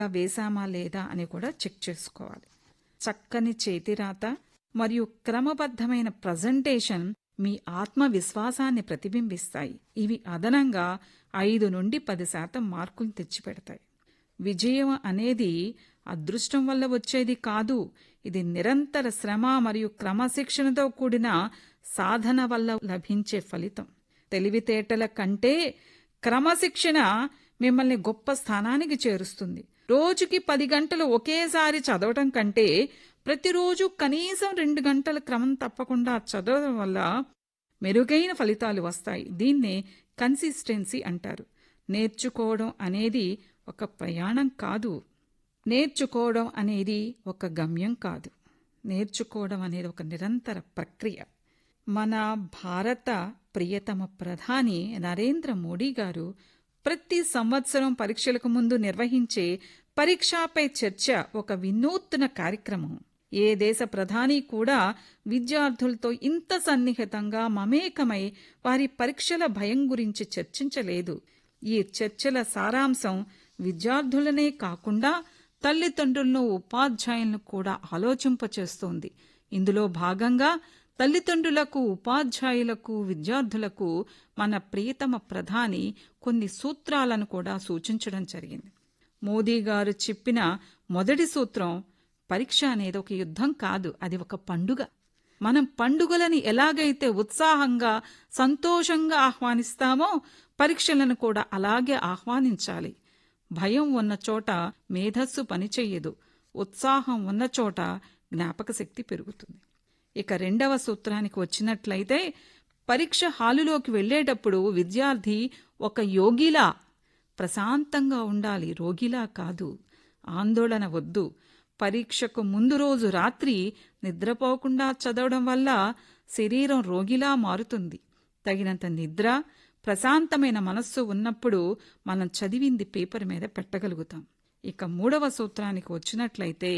వేశామా లేదా అని కూడా చెక్ చేసుకోవాలి చక్కని చేతిరాత మరియు క్రమబద్ధమైన ప్రజెంటేషన్ మీ ఆత్మవిశ్వాసాన్ని ప్రతిబింబిస్తాయి ఇవి అదనంగా ఐదు నుండి పది శాతం మార్కులు తెచ్చిపెడతాయి విజయం అనేది అదృష్టం వల్ల వచ్చేది కాదు ఇది నిరంతర శ్రమ మరియు క్రమశిక్షణతో కూడిన సాధన వల్ల లభించే ఫలితం తెలివితేటల కంటే క్రమశిక్షణ మిమ్మల్ని గొప్ప స్థానానికి చేరుస్తుంది రోజుకి పది గంటలు ఒకేసారి చదవటం కంటే ప్రతిరోజు కనీసం రెండు గంటల క్రమం తప్పకుండా చదవడం వల్ల మెరుగైన ఫలితాలు వస్తాయి దీన్నే కన్సిస్టెన్సీ అంటారు నేర్చుకోవడం అనేది ఒక ప్రయాణం కాదు నేర్చుకోవడం అనేది ఒక గమ్యం కాదు నేర్చుకోవడం అనేది ఒక నిరంతర ప్రక్రియ మన భారత ప్రియతమ ప్రధాని నరేంద్ర మోడీ గారు ప్రతి సంవత్సరం పరీక్షలకు ముందు నిర్వహించే పరీక్షాపై చర్చ ఒక వినూత్న కార్యక్రమం ఏ దేశ ప్రధాని కూడా విద్యార్థులతో ఇంత సన్నిహితంగా మమేకమై వారి పరీక్షల భయం గురించి చర్చించలేదు ఈ చర్చల సారాంశం విద్యార్థులనే కాకుండా తల్లిదండ్రులను ఉపాధ్యాయులను కూడా ఆలోచింపచేస్తోంది ఇందులో భాగంగా తల్లిదండ్రులకు ఉపాధ్యాయులకు విద్యార్థులకు మన ప్రియతమ ప్రధాని కొన్ని సూత్రాలను కూడా సూచించడం జరిగింది మోదీ గారు చెప్పిన మొదటి సూత్రం పరీక్ష అనేది ఒక యుద్ధం కాదు అది ఒక పండుగ మనం పండుగలని ఎలాగైతే ఉత్సాహంగా సంతోషంగా ఆహ్వానిస్తామో పరీక్షలను కూడా అలాగే ఆహ్వానించాలి భయం ఉన్న చోట మేధస్సు పనిచెయ్యదు ఉత్సాహం ఉన్న చోట జ్ఞాపక శక్తి పెరుగుతుంది ఇక రెండవ సూత్రానికి వచ్చినట్లయితే పరీక్ష హాలులోకి వెళ్లేటప్పుడు విద్యార్థి ఒక యోగిలా ప్రశాంతంగా ఉండాలి రోగిలా కాదు ఆందోళన వద్దు పరీక్షకు ముందు రోజు రాత్రి నిద్రపోకుండా చదవడం వల్ల శరీరం రోగిలా మారుతుంది తగినంత నిద్ర ప్రశాంతమైన మనస్సు ఉన్నప్పుడు మనం చదివింది పేపర్ మీద పెట్టగలుగుతాం ఇక మూడవ సూత్రానికి వచ్చినట్లయితే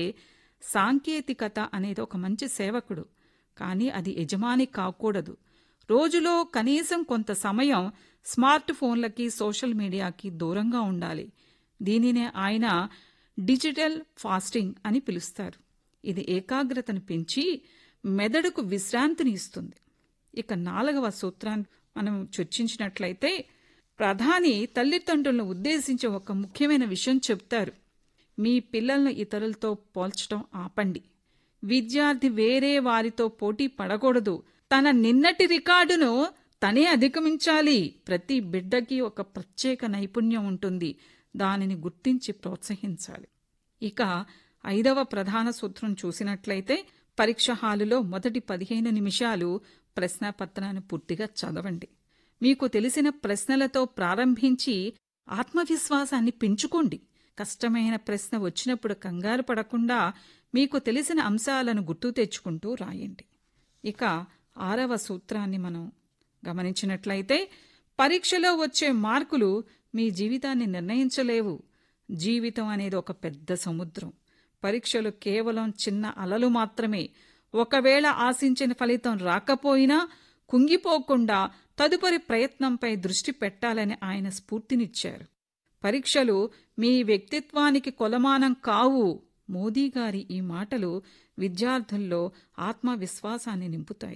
సాంకేతికత అనేది ఒక మంచి సేవకుడు కానీ అది యజమాని కాకూడదు రోజులో కనీసం కొంత సమయం స్మార్ట్ ఫోన్లకి సోషల్ మీడియాకి దూరంగా ఉండాలి దీనినే ఆయన డిజిటల్ ఫాస్టింగ్ అని పిలుస్తారు ఇది ఏకాగ్రతను పెంచి మెదడుకు విశ్రాంతిని ఇస్తుంది ఇక నాలుగవ సూత్రాన్ని మనం చర్చించినట్లయితే ప్రధాని తల్లిదండ్రులను ఉద్దేశించి ఒక ముఖ్యమైన విషయం చెప్తారు మీ పిల్లలను ఇతరులతో పోల్చడం ఆపండి విద్యార్థి వేరే వారితో పోటీ పడకూడదు తన నిన్నటి రికార్డును తనే అధిగమించాలి ప్రతి బిడ్డకి ఒక ప్రత్యేక నైపుణ్యం ఉంటుంది దానిని గుర్తించి ప్రోత్సహించాలి ఇక ఐదవ ప్రధాన సూత్రం చూసినట్లయితే పరీక్ష హాలులో మొదటి పదిహేను నిమిషాలు ప్రశ్నపత్రాన్ని పూర్తిగా చదవండి మీకు తెలిసిన ప్రశ్నలతో ప్రారంభించి ఆత్మవిశ్వాసాన్ని పెంచుకోండి కష్టమైన ప్రశ్న వచ్చినప్పుడు కంగారు పడకుండా మీకు తెలిసిన అంశాలను గుర్తు తెచ్చుకుంటూ రాయండి ఇక ఆరవ సూత్రాన్ని మనం గమనించినట్లయితే పరీక్షలో వచ్చే మార్కులు మీ జీవితాన్ని నిర్ణయించలేవు జీవితం అనేది ఒక పెద్ద సముద్రం పరీక్షలు కేవలం చిన్న అలలు మాత్రమే ఒకవేళ ఆశించిన ఫలితం రాకపోయినా కుంగిపోకుండా తదుపరి ప్రయత్నంపై దృష్టి పెట్టాలని ఆయన స్ఫూర్తినిచ్చారు పరీక్షలు మీ వ్యక్తిత్వానికి కొలమానం కావు మోదీ గారి ఈ మాటలు విద్యార్థుల్లో ఆత్మవిశ్వాసాన్ని నింపుతాయి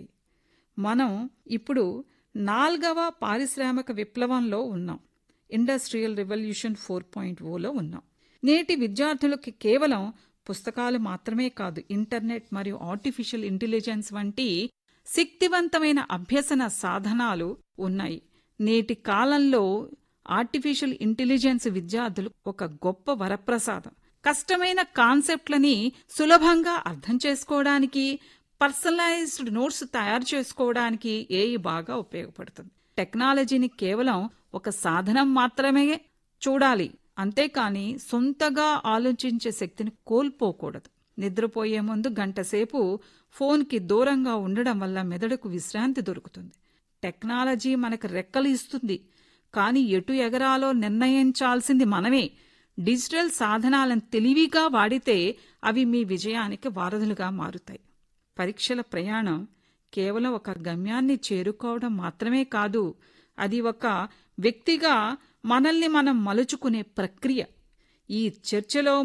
మనం ఇప్పుడు నాల్గవ పారిశ్రామిక విప్లవంలో ఉన్నాం ఇండస్ట్రియల్ రెవల్యూషన్ ఫోర్ పాయింట్ ఓలో ఉన్నాం నేటి విద్యార్థులకి కేవలం పుస్తకాలు మాత్రమే కాదు ఇంటర్నెట్ మరియు ఆర్టిఫిషియల్ ఇంటెలిజెన్స్ వంటి శక్తివంతమైన అభ్యసన సాధనాలు ఉన్నాయి నేటి కాలంలో ఆర్టిఫిషియల్ ఇంటెలిజెన్స్ విద్యార్థులు ఒక గొప్ప వరప్రసాదం కష్టమైన కాన్సెప్ట్లని సులభంగా అర్థం చేసుకోవడానికి పర్సనలైజ్డ్ నోట్స్ తయారు చేసుకోవడానికి ఏఐ బాగా ఉపయోగపడుతుంది టెక్నాలజీని కేవలం ఒక సాధనం మాత్రమే చూడాలి అంతేకాని సొంతగా ఆలోచించే శక్తిని కోల్పోకూడదు నిద్రపోయే ముందు గంట సేపు ఫోన్కి దూరంగా ఉండడం వల్ల మెదడుకు విశ్రాంతి దొరుకుతుంది టెక్నాలజీ మనకు రెక్కలు ఇస్తుంది కానీ ఎటు ఎగరాలో నిర్ణయించాల్సింది మనమే డిజిటల్ సాధనాలను తెలివిగా వాడితే అవి మీ విజయానికి వారధులుగా మారుతాయి పరీక్షల ప్రయాణం కేవలం ఒక గమ్యాన్ని చేరుకోవడం మాత్రమే కాదు అది ఒక వ్యక్తిగా మనల్ని మనం మలుచుకునే ప్రక్రియ ఈ చర్చలో